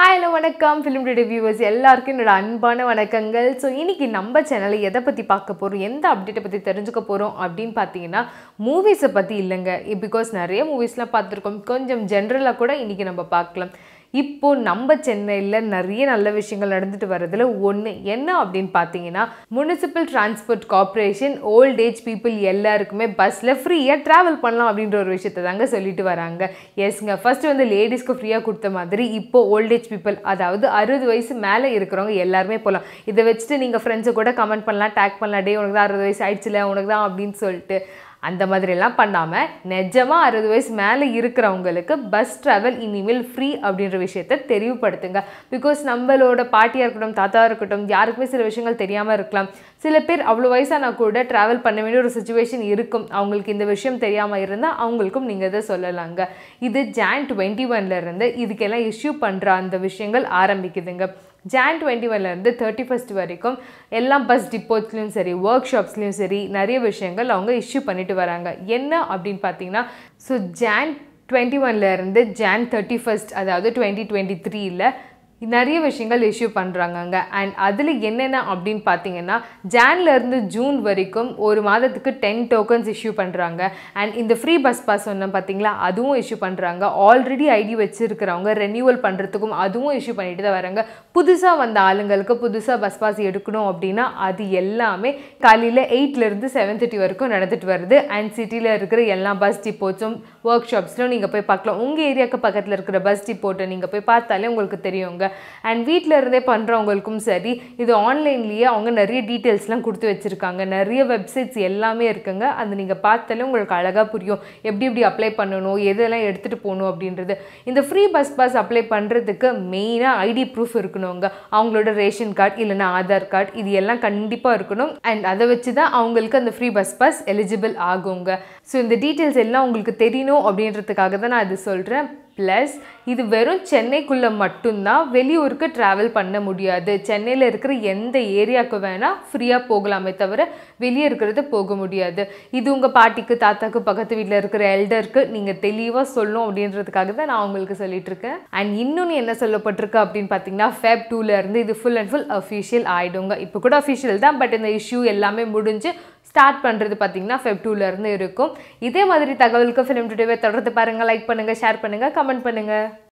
hi hello வணக்கம் film today viewers எல்லாருக்கும் என்னோட அன்பான வணக்கங்கள் ஸோ இன்னைக்கு நம்ம சேனலில் எதை பற்றி பார்க்க போகிறோம் எந்த அப்டேட்டை பற்றி தெரிஞ்சுக்க போகிறோம் அப்படின்னு பார்த்தீங்கன்னா மூவிஸை பற்றி இல்லைங்க பிகாஸ் நிறைய மூவிஸ்லாம் பார்த்துருக்கோம் கொஞ்சம் ஜென்ரலாக கூட இன்றைக்கி நம்ம பார்க்கலாம் இப்போ நம்ம சென்னையில் நிறைய நல்ல விஷயங்கள் நடந்துட்டு வரதுல ஒன்று என்ன அப்படின்னு பார்த்தீங்கன்னா municipal transport corporation old age people எல்லாருக்குமே பஸ்ஸில் ஃப்ரீயாக ட்ராவல் பண்ணலாம் அப்படின்ற ஒரு விஷயத்தை தாங்க சொல்லிட்டு வராங்க எஸ்ங்க ஃபர்ஸ்ட் வந்து லேடிஸ்க்கு ஃப்ரீயாக கொடுத்த மாதிரி இப்போ ஓல்ட் ஏஜ் பீப்புள் அதாவது அறுபது வயசு மேலே இருக்கிறவங்க எல்லாருமே போகலாம் இதை வச்சுட்டு நீங்கள் ஃப்ரெண்ட்ஸு கூட கமெண்ட் பண்ணலாம் டேக் பண்ணலாம் டே உனக்கு தான் அறுபது வயசு ஆயிடுச்சுல உனக்கு தான் அப்படின்னு சொல்லிட்டு அந்த மாதிரிலாம் பண்ணாமல் நிஜமாக அறுபது வயசு மேலே இருக்கிறவங்களுக்கு பஸ் ட்ராவல் இனிமேல் ஃப்ரீ அப்படின்ற விஷயத்த தெளிவுபடுத்துங்க பிகாஸ் நம்மளோட பாட்டியாக இருக்கட்டும் தாத்தா இருக்கட்டும் யாருக்குமே சில விஷயங்கள் தெரியாமல் இருக்கலாம் சில பேர் அவ்வளோ வயசானா கூட ட்ராவல் பண்ண வேண்டிய ஒரு சுச்சுவேஷன் இருக்கும் அவங்களுக்கு இந்த விஷயம் தெரியாமல் இருந்தால் அவங்களுக்கும் நீங்கள் இதை சொல்லலாங்க இது ஜான் டுவெண்ட்டி ஒன்லேருந்து இதுக்கெல்லாம் இஷ்யூ பண்ணுற அந்த விஷயங்கள் ஆரம்பிக்குதுங்க ஜான் டுவெண்ட்டி ஒன்லேருந்து தேர்ட்டி ஃபஸ்ட் வரைக்கும் எல்லா பஸ் டிப்போட்ஸ்லையும் சரி ஒர்க் ஷாப்ஸ்லையும் சரி நிறைய விஷயங்கள் அவங்க இஷ்யூ பண்ணிட்டு வராங்க என்ன அப்படின்னு பார்த்தீங்கன்னா ஸோ ஜான் டுவெண்ட்டி ஒன்லேருந்து ஜான் தேர்ட்டி ஃபஸ்ட் அதாவது டுவெண்ட்டி டுவெண்ட்டி த்ரீயில் நிறைய விஷயங்கள் இஷ்யூ பண்ணுறாங்கங்க அண்ட் அதில் என்னென்ன அப்படின்னு பார்த்தீங்கன்னா ஜான்லேருந்து ஜூன் வரைக்கும் ஒரு மாதத்துக்கு டென் டோக்கன்ஸ் இஷ்யூ பண்ணுறாங்க அண்ட் இந்த ஃப்ரீ பஸ் பாஸ் சொன்னேன் பார்த்தீங்களா அதுவும் இஷ்யூ பண்ணுறாங்க ஆல்ரெடி ஐடி வச்சுருக்கிறவங்க ரெனியூவல் பண்ணுறதுக்கும் அதுவும் இஷ்யூ பண்ணிட்டு தான் வராங்க புதுசாக வந்த ஆளுங்களுக்கு புதுசாக பஸ் பாஸ் எடுக்கணும் அப்படின்னா அது எல்லாமே காலையில் எயிட்லேருந்து செவன் தேர்ட்டி வரைக்கும் நடந்துட்டு வருது அண்ட் சிட்டியில் இருக்கிற எல்லா பஸ் டிப்போட்ஸும் ஒர்க் ஷாப்ஸ்லையும் நீங்கள் போய் பார்க்கலாம் உங்கள் ஏரியாவுக்கு பக்கத்தில் இருக்கிற பஸ் டிப்போட்டை நீங்கள் போய் பார்த்தாலே உங்களுக்கு தெரியுங்க அண்ட் வீட்டில் இருந்தே பண்ணுறவங்களுக்கும் சரி இது ஆன்லைன்லேயே அவங்க நிறைய டீட்டெயில்ஸ்லாம் கொடுத்து வச்சுருக்காங்க நிறைய வெப்சைட்ஸ் எல்லாமே இருக்குங்க அது நீங்கள் பார்த்தாலே உங்களுக்கு அழகாக புரியும் எப்படி எப்படி அப்ளை பண்ணணும் எதெல்லாம் எடுத்துகிட்டு போகணும் அப்படின்றது இந்த ஃப்ரீ பஸ் பாஸ் அப்ளை பண்ணுறதுக்கு மெயினாக ஐடி ப்ரூஃப் இருக்கணுங்க அவங்களோட ரேஷன் கார்டு இல்லைன்னா ஆதார் கார்டு இது எல்லாம் கண்டிப்பாக இருக்கணும் அண்ட் அதை வச்சு தான் அவங்களுக்கு அந்த ஃப்ரீ பஸ் பாஸ் எலிஜிபிள் ஆகுங்க ஸோ இந்த டீட்டெயில்ஸ் எல்லாம் உங்களுக்கு தெரியணும் அப்படின்றதுக்காக தான் நான் அது சொல்கிறேன் ப்ளஸ் இது வெறும் சென்னைக்குள்ளே மட்டும்தான் வெளியூருக்கு ட்ராவல் பண்ண முடியாது சென்னையில் இருக்கிற எந்த ஏரியாவுக்கு வேணால் ஃப்ரீயாக போகலாமே தவிர வெளியே இருக்கிறது போக முடியாது இது உங்கள் பாட்டிக்கு தாத்தாக்கு பக்கத்து வீட்டில் இருக்கிற எல்டருக்கு நீங்கள் தெளிவாக சொல்லணும் அப்படின்றதுக்காக தான் நான் உங்களுக்கு சொல்லிட்டு இருக்கேன் அண்ட் இன்னொன்று என்ன சொல்லப்பட்டிருக்கு அப்படின்னு பார்த்தீங்கன்னா ஃபேப் டூலேருந்து இது ஃபுல் அண்ட் ஃபுல் அஃபிஷியல் ஆகிடுங்க இப்போ கூட அஃபிஷியல் தான் பட் இந்த இஷ்யூ எல்லாமே முடிஞ்சு ஸ்டார்ட் பண்ணுறது பார்த்தீங்கன்னா ஃபெப் டூலேருந்து இருக்கும் இதே மாதிரி தகவலுக்கு ஃபிலிம் டுடேவை தொடர்ந்து பாருங்கள் லைக் பண்ணுங்கள் ஷேர் பண்ணுங்கள் கமெண்ட் பண்ணுங்கள்